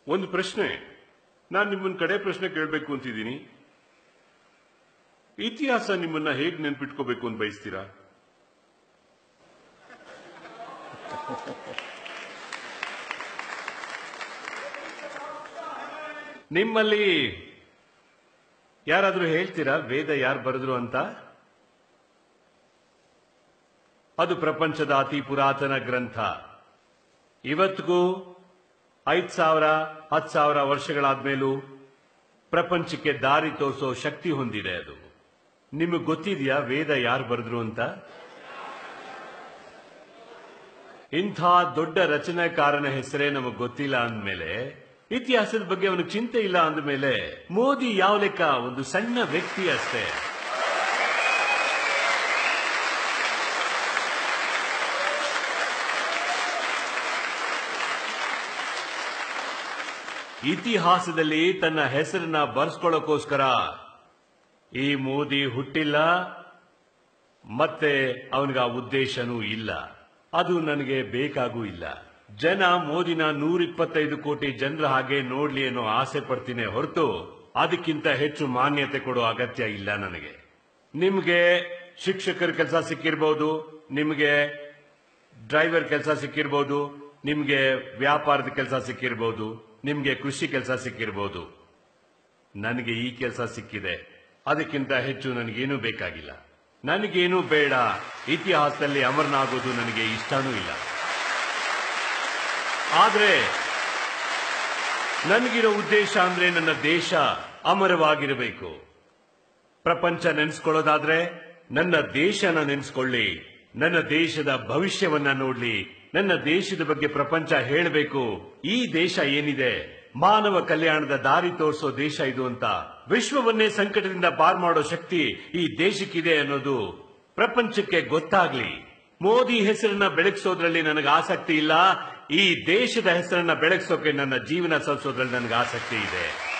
ಒಂದು ಪ್ರಶ್ನೆ ನಾನು ನಿಮ್ಮನ್ನ ಕಡೆ ಪ್ರಶ್ನೆ ಕೇಳಬೇಕು ಅಂತಿದ್ದೀನಿ ಇತಿಹಾಸ ನಿಮ್ಮನ್ನ ಹೇಗೆ ನೆನ್ಪಿಟ್ಕೋಬೇಕು ಅಂತ ಬಯಸ್ತೀರಾ ನಿಮ್ಮಲ್ಲಿ ಯಾರಾದ್ರೂ ಹೇಳ್ತೀರಾ ವೇದ ಯಾರು ಬರೆದ್ರು ಅಂತ ಅದು ಪ್ರಪಂಚದ ಅತಿ ಪುರಾತನ ಗ್ರಂಥ ಇವತ್ತಿಗೂ ಐದ್ ಸಾವಿರ ಹತ್ತು ಸಾವಿರ ವರ್ಷಗಳಾದ್ಮೇಲೂ ಪ್ರಪಂಚಕ್ಕೆ ದಾರಿ ತೋರಿಸೋ ಶಕ್ತಿ ಹೊಂದಿದೆ ಅದು ನಿಮಗೆ ಗೊತ್ತಿದೆಯಾ ವೇದ ಯಾರು ಬರೆದ್ರು ಅಂತ ಇಂಥ ದೊಡ್ಡ ರಚನಾಕಾರನ ಹೆಸರೇ ನಮಗೆ ಗೊತ್ತಿಲ್ಲ ಅಂದಮೇಲೆ ಇತಿಹಾಸದ ಬಗ್ಗೆ ಅವನಿಗೆ ಚಿಂತೆ ಇಲ್ಲ ಅಂದಮೇಲೆ ಮೋದಿ ಯಾವ ಲೆಕ್ಕ ಒಂದು ಸಣ್ಣ ವ್ಯಕ್ತಿ ಅಷ್ಟೇ ಇತಿಹಾಸದಲ್ಲಿ ತನ್ನ ಹೆಸರನ್ನ ಬರ್ಸ್ಕೊಳ್ಳೋಕೋಸ್ಕರ ಈ ಮೋದಿ ಹುಟ್ಟಿಲ್ಲ ಮತ್ತೆ ಅವನಿಗೆ ಆ ಉದ್ದೇಶನೂ ಇಲ್ಲ ಅದು ನನಗೆ ಬೇಕಾಗೂ ಇಲ್ಲ ಜನ ಮೋದಿನ ನೂರಿಪ್ಪತ್ತೈದು ಕೋಟಿ ಜನರ ಹಾಗೆ ನೋಡ್ಲಿ ಅನ್ನೋ ಆಸೆ ಪಡ್ತೀನಿ ಹೊರತು ಅದಕ್ಕಿಂತ ಹೆಚ್ಚು ಮಾನ್ಯತೆ ಕೊಡೋ ಅಗತ್ಯ ಇಲ್ಲ ನನಗೆ ನಿಮ್ಗೆ ಶಿಕ್ಷಕರ ಕೆಲಸ ಸಿಕ್ಕಿರ್ಬೋದು ನಿಮ್ಗೆ ಡ್ರೈವರ್ ಕೆಲಸ ಸಿಕ್ಕಿರ್ಬೋದು ನಿಮ್ಗೆ ವ್ಯಾಪಾರದ ಕೆಲಸ ಸಿಕ್ಕಿರ್ಬೋದು ನಿಮ್ಗೆ ಕೃಷಿ ಕೆಲಸ ಸಿಕ್ಕಿರ್ಬೋದು ನನಗೆ ಈ ಕೆಲಸ ಸಿಕ್ಕಿದೆ ಅದಕ್ಕಿಂತ ಹೆಚ್ಚು ನನಗೇನೂ ಬೇಕಾಗಿಲ್ಲ ನನಗೇನೂ ಬೇಡ ಇತಿಹಾಸದಲ್ಲಿ ಅಮರನಾಗೋದು ನನಗೆ ಇಷ್ಟನೂ ಇಲ್ಲ ಆದ್ರೆ ನನಗಿರೋ ಉದ್ದೇಶ ಅಂದ್ರೆ ನನ್ನ ದೇಶ ಅಮರವಾಗಿರಬೇಕು ಪ್ರಪಂಚ ನೆನೆಸ್ಕೊಳ್ಳೋದಾದ್ರೆ ನನ್ನ ದೇಶನ ನೆನೆಸ್ಕೊಳ್ಳಿ ನನ್ನ ದೇಶದ ಭವಿಷ್ಯವನ್ನ ನೋಡ್ಲಿ ನನ್ನ ದೇಶದ ಬಗ್ಗೆ ಪ್ರಪಂಚ ಹೇಳಬೇಕು ಈ ದೇಶ ಏನಿದೆ ಮಾನವ ಕಲ್ಯಾಣದ ದಾರಿ ತೋರಿಸೋ ದೇಶ ಇದು ಅಂತ ವಿಶ್ವವನ್ನೇ ಸಂಕಟದಿಂದ ಪಾರ್ ಮಾಡೋ ಶಕ್ತಿ ಈ ದೇಶಕ್ಕಿದೆ ಅನ್ನೋದು ಪ್ರಪಂಚಕ್ಕೆ ಗೊತ್ತಾಗ್ಲಿ ಮೋದಿ ಹೆಸರನ್ನ ಬೆಳಗಿಸೋದ್ರಲ್ಲಿ ನನಗೆ ಆಸಕ್ತಿ ಇಲ್ಲ ಈ ದೇಶದ ಹೆಸರನ್ನ ಬೆಳಗಿಸೋಕೆ ನನ್ನ ಜೀವನ ಸಲ್ಸೋದ್ರಲ್ಲಿ ನನಗೆ ಆಸಕ್ತಿ ಇದೆ